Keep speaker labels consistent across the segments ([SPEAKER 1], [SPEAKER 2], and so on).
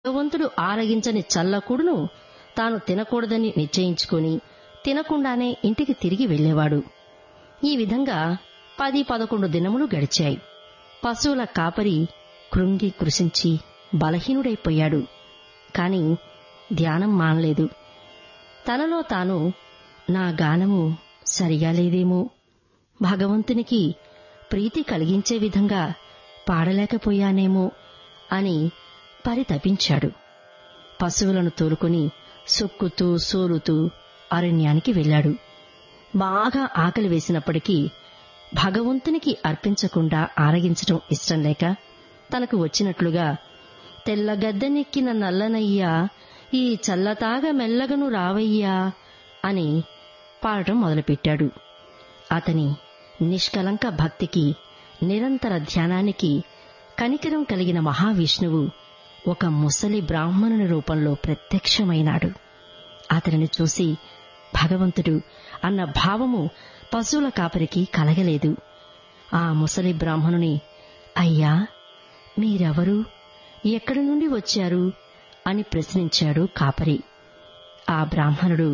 [SPEAKER 1] భగవంతుడు ఆరగించని చల్లకూడును తాను తినకూడదని నిశ్చయించుకుని తినకుండానే ఇంటికి తిరిగి వెళ్లేవాడు ఈ విధంగా పది పదకొండు దినములు గడిచాయి పశువుల కాపరి కృంగి కృషించి బలహీనుడైపోయాడు కాని ధ్యానం మానలేదు తనలో తాను నా గానము సరిగా లేదేమో భగవంతునికి ప్రీతి కలిగించే విధంగా పాడలేకపోయానేమో అని పరితపించాడు పశువులను తోలుకుని సొక్కుతూ సోలుతూ అరణ్యానికి వెళ్లాడు బాగా ఆకలి వేసినప్పటికీ భగవంతునికి అర్పించకుండా ఆరగించటం ఇష్టం లేక తనకు వచ్చినట్లుగా తెల్లగద్దెనెక్కిన నల్లనయ్యా ఈ చల్లతాగ మెల్లగను రావయ్యా అని పాడటం మొదలుపెట్టాడు అతని నిష్కలంక భక్తికి నిరంతర ధ్యానానికి కనికరం కలిగిన మహావిష్ణువు ఒక ముసలి బ్రాహ్మణుని రూపంలో ప్రత్యక్షమైనాడు అతనిని చూసి భగవంతుడు అన్న భావము పశువుల కాపరికి కలగలేదు ఆ ముసలి బ్రాహ్మణుని అయ్యా మీరెవరు ఎక్కడి నుండి వచ్చారు అని ప్రశ్నించాడు కాపరి ఆ బ్రాహ్మణుడు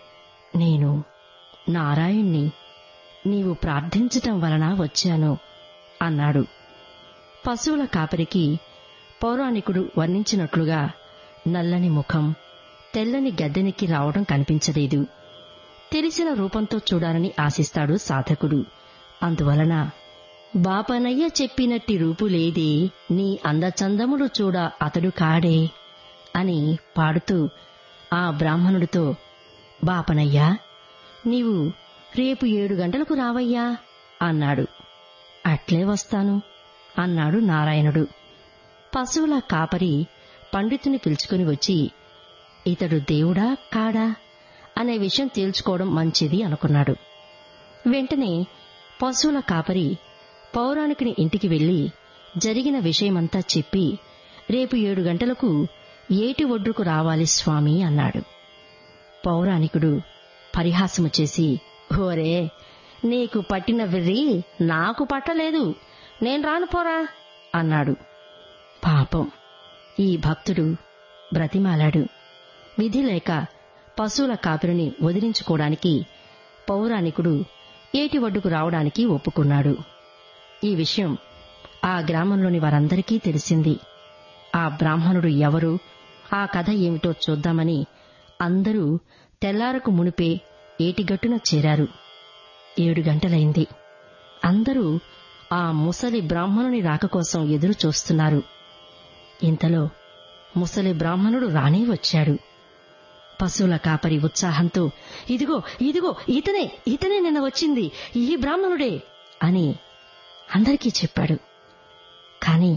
[SPEAKER 1] నేను నారాయణ్ణి నీవు ప్రార్థించటం వలన వచ్చాను అన్నాడు పశువుల కాపరికి పౌరాణికుడు వర్ణించినట్లుగా నల్లని ముఖం తెల్లని గద్దెనికి రావడం కనిపించలేదు తెలిసిన రూపంతో చూడాలని ఆశిస్తాడు సాధకుడు అందువలన బాపనయ్య చెప్పినట్టి రూపులేదే నీ అందచందములు చూడ అతడు కాడే అని పాడుతూ ఆ బ్రాహ్మణుడితో బాపనయ్యా నీవు రేపు ఏడు గంటలకు రావయ్యా అన్నాడు అట్లే వస్తాను అన్నాడు నారాయణుడు పశువుల కాపరి పండితుని పిలుచుకుని వచ్చి ఇతడు దేవుడా కాడా అనే విషయం తేల్చుకోవడం మంచిది అనుకున్నాడు వెంటనే పశువుల కాపరి పౌరాణికుని ఇంటికి వెళ్లి జరిగిన విషయమంతా చెప్పి రేపు ఏడు గంటలకు ఏటి ఒడ్డుకు రావాలి స్వామి అన్నాడు పౌరాణికుడు పరిహాసము చేసి ఓరే నీకు పట్టిన వెర్రి నాకు పట్టలేదు నేను రాను పోరా అన్నాడు పాపం ఈ భక్తుడు బ్రతిమాలాడు విధి లేక పశువుల కాపురిని వదిలించుకోవడానికి పౌరాణికుడు ఏటి ఒడ్డుకు రావడానికి ఒప్పుకున్నాడు ఈ విషయం ఆ గ్రామంలోని వారందరికీ తెలిసింది ఆ బ్రాహ్మణుడు ఎవరు ఆ కథ ఏమిటో చూద్దామని అందరూ తెల్లారకు మునిపే ఏటిగట్టున చేరారు ఏడు గంటలైంది అందరూ ఆ ముసలి బ్రాహ్మణుని రాక కోసం ఎదురు చూస్తున్నారు ఇంతలో ముసలి బ్రాహ్మణుడు రానే వచ్చాడు పశువుల కాపరి ఉత్సాహంతో ఇదిగో ఇదిగో ఇతనే ఇతనే నిన్న వచ్చింది ఈ బ్రాహ్మణుడే అని అందరికీ చెప్పాడు కాని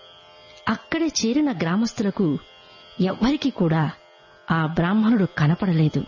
[SPEAKER 1] అక్కడే చేరిన గ్రామస్తులకు ఎవ్వరికీ కూడా ఆ బ్రాహ్మణుడు కనపడలేదు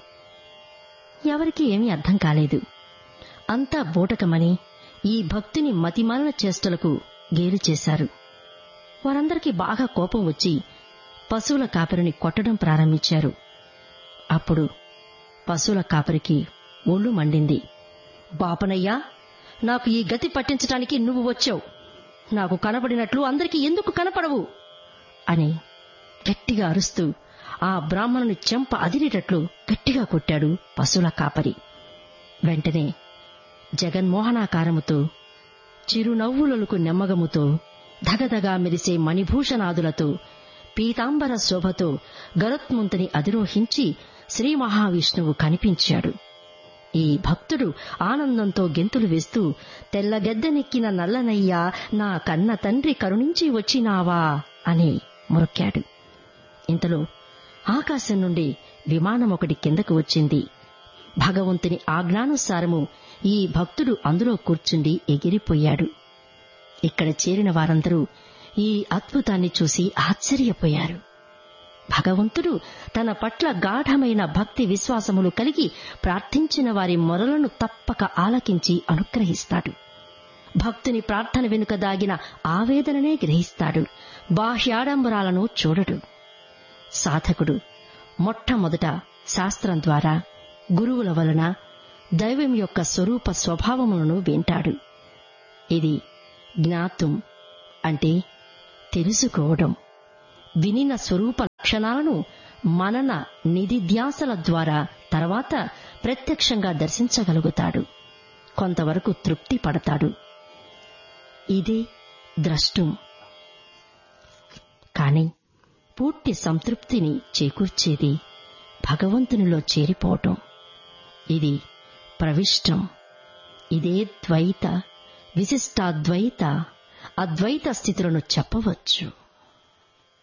[SPEAKER 1] ఎవరికీ ఏమీ అర్థం కాలేదు అంతా బూటకమని ఈ భక్తుని మతిమాలిన చేష్టలకు గేలు చేశారు వారందరికీ బాగా కోపం వచ్చి పశువుల కాపరిని కొట్టడం ప్రారంభించారు అప్పుడు పశువుల కాపరికి ఒళ్ళు మండింది బాపనయ్యా నాకు ఈ గతి పట్టించటానికి నువ్వు వచ్చావు నాకు కనబడినట్లు అందరికీ ఎందుకు కనపడవు అని గట్టిగా అరుస్తూ ఆ బ్రాహ్మణుని చెంప అదిరేటట్లు గట్టిగా కొట్టాడు పశువుల కాపరి వెంటనే జగన్మోహనాకారముతో చిరునవ్వులకు నెమ్మగముతో ధగధగా మెరిసే మణిభూషణాదులతో పీతాంబర శోభతో గరుత్ముంతని అధిరోహించి శ్రీ మహావిష్ణువు కనిపించాడు ఈ భక్తుడు ఆనందంతో గెంతులు వేస్తూ తెల్లగెద్దెనెక్కిన నల్లనయ్యా నా కన్న తండ్రి కరుణించి వచ్చినావా అని మొరక్కాడు ఇంతలో ఆకాశం నుండి విమానం ఒకటి కిందకు వచ్చింది భగవంతుని ఆజ్ఞానుసారము ఈ భక్తుడు అందులో కూర్చుండి ఎగిరిపోయాడు ఇక్కడ చేరిన వారందరూ ఈ అద్భుతాన్ని చూసి ఆశ్చర్యపోయారు భగవంతుడు తన పట్ల గాఢమైన భక్తి విశ్వాసములు కలిగి ప్రార్థించిన వారి మొరలను తప్పక ఆలకించి అనుగ్రహిస్తాడు భక్తుని ప్రార్థన వెనుక దాగిన ఆవేదననే గ్రహిస్తాడు బాహ్యాడంబరాలను చూడడు సాధకుడు మొట్టమొదట శాస్త్రం ద్వారా గురువుల వలన దైవం యొక్క స్వరూప స్వభావములను వింటాడు ఇది జ్ఞాతం అంటే తెలుసుకోవడం వినిన స్వరూప క్షణాలను మనన నిధిధ్యాసల ద్వారా తర్వాత ప్రత్యక్షంగా దర్శించగలుగుతాడు కొంతవరకు తృప్తి పడతాడు ఇదే ద్రష్టం కాని పూర్తి సంతృప్తిని చేకూర్చేది భగవంతునిలో చేరిపోవటం ఇది ప్రవిష్టం ఇదే ద్వైత విశిష్టాద్వైత అద్వైత స్థితులను చెప్పవచ్చు